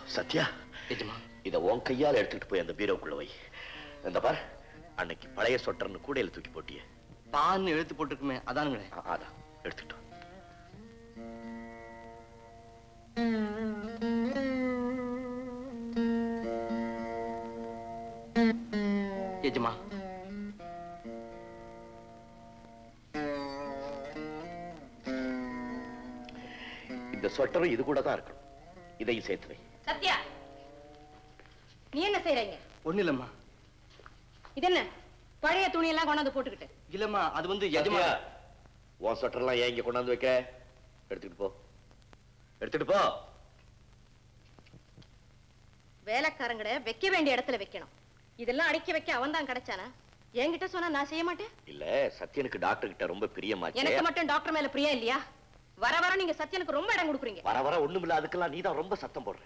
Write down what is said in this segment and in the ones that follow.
சத்யா எஜமா இத உன் கையால எடுத்துட்டு போய் அந்த பீரோக்குள்ள வை இந்த பார் அன்னைக்கு பழைய சொட்டர்னு கூடையில தூக்கி போட்டியே பான்னு எழுத்து போட்டிருக்குமே அதானுங்களே ஆ, அதான் எடுத்துட்டு வா. எஜமா இந்த சொட்டரும் இது கூட தான் இருக்கணும் இதையும் சேர்த்து வை சத்யா நீ என்ன செய்றீங்க ஒண்ணு இல்லம்மா இது என்ன பழைய துணியெல்லாம் கொண்டாந்து போட்டுக்கிட்டு இல்லம்மா அது வந்து எஜமா சத்யா உன் சொட்டர்லாம் ஏன் இங்க கொண்டாந்து வைக்க எடுத்துட்டு போ எடுத்துட்டு போ வேலைக்காரங்கட வைக்க வேண்டிய இடத்துல வைக்கணும் இதெல்லாம் அடக்கி வைக்க அவன் தான் கிடைச்சானா என்கிட்ட சொன்னா நான் செய்ய மாட்டேன் இல்ல சத்யனுக்கு டாக்டர் கிட்ட ரொம்ப பிரியமாச்சே எனக்கு மட்டும் டாக்டர் மேல பிரியா இல்லையா வர வர நீங்க சத்யனுக்கு ரொம்ப இடம் கொடுக்குறீங்க வர வர ஒண்ணுமில்ல அதுக்கெல்லாம் நீதான் ரொம்ப சத்தம் போடுற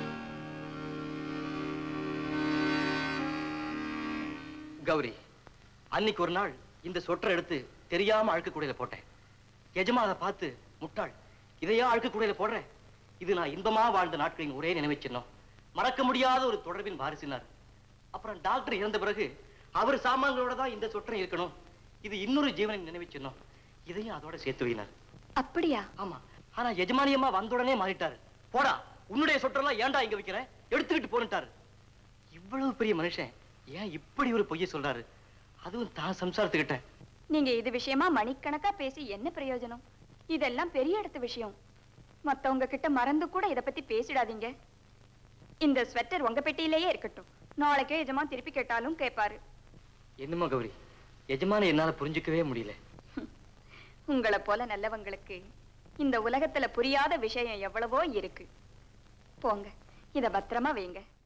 கௌரி அன்னைக்கு ஒரு நாள் இந்த சொட்டரை எடுத்து தெரியாம அழுக்கு கூடையில போட்டேன் எஜமா அதை பார்த்து முட்டாள் இதையா அழுக்கு கூடையில போடுறேன் இது நான் இன்பமா வாழ்ந்த நாட்களின் ஒரே நினைவுச் சின்னம் மறக்க முடியாத ஒரு தொடர்பின் வாரிசினார் அப்புறம் டாக்டர் இறந்த பிறகு அவர் சாமான்களோட தான் இந்த சொட்டரை இருக்கணும் இது இன்னொரு ஜீவனின் நினைவுச் சின்னம் இதையும் அதோட சேர்த்து வைனார் அப்படியா ஆமா ஆனா எஜமானியம்மா வந்த உடனே மாறிட்டாரு போடா உன்னுடைய சொட்டரெல்லாம் ஏன்டா இங்க வைக்கிறேன் எடுத்துக்கிட்டு போன்னுட்டாரு இவ்வளவு பெரிய மனுஷன் ஏன் இப்படி ஒரு பொய்ய சொல்றாரு அதுவும் தான் சம்சாரத்துக்கிட்ட நீங்க இது விஷயமா மணிக்கணக்கா பேசி என்ன பிரயோஜனம் இதெல்லாம் பெரிய இடத்து விஷயம் மத்தவங்க கிட்ட மறந்து கூட இத பத்தி பேசிடாதீங்க இந்த ஸ்வெட்டர் உங்க பெட்டியிலேயே இருக்கட்டும் நாளைக்கே எஜமா திருப்பி கேட்டாலும் கேட்பாரு என்னம்மா கௌரி எஜமான என்னால புரிஞ்சுக்கவே முடியல உங்களை போல நல்லவங்களுக்கு இந்த உலகத்துல புரியாத விஷயம் எவ்வளவோ இருக்கு போங்க இத பத்திரமா வைங்க